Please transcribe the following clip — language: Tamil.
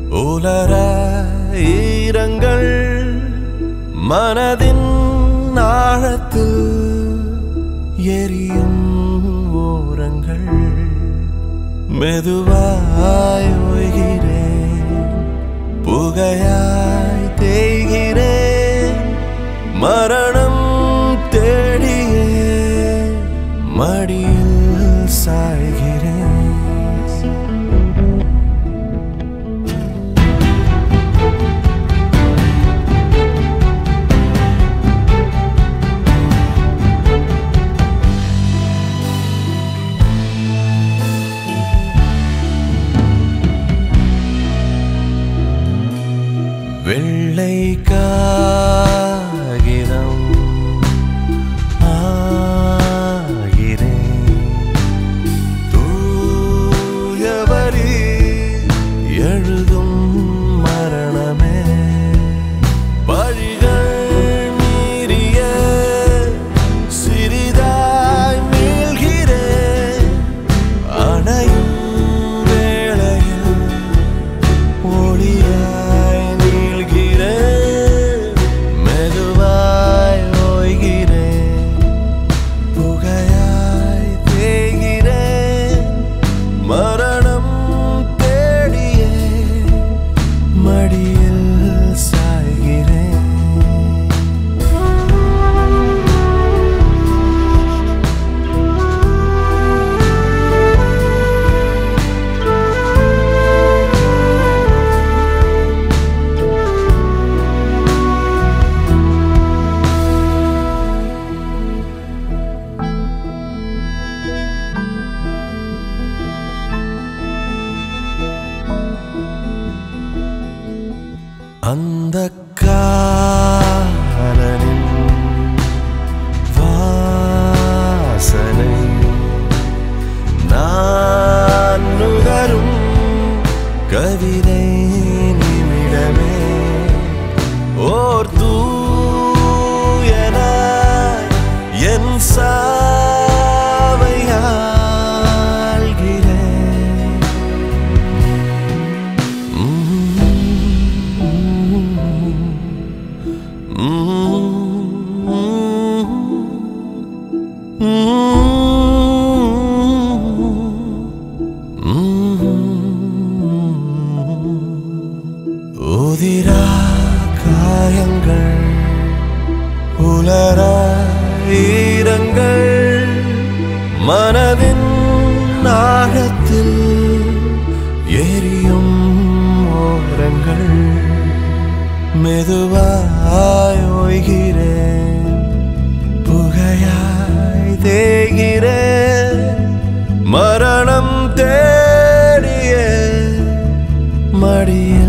உலர ஈரங்கள் மனதின் ஆழத்தில் எரியும் ஓரங்கள் மெதுவாய் ஓய்கிறேன் புகையாய் தேய்கிறேன் மரணம் தேடியே மடியில் சாய்கிறேன் வெள்ளை காகிதம் ஆகிறேன் தூயவரி எழுதும் மரணமே வழிகள் மீறிய சிறிதாய் மீள்கிறேன் அணையும் வேளையில் ஒளியாய் நீள்கிறேன் மெதுவாய் ஓய்கிறேன் புகையாய் தேய்கிறேன் மரணம் தேடியே மடியில் சாய்கிறேன் அந்த காலனின் வாசனை நான் நுகரும் கவிதை நிமிடமே ஓர் தூயனாய் என் சாவை ஆள்கிறேன் உதிரா காயங்கள் உலர ஈரங்கள் மனதின் ஆழத்தில் எரியும் ஓரங்கள் மெதுவாய் ஓய்கிறேன் புகையாய் தேய்கிறேன் மரணம் தேடிய மடியில்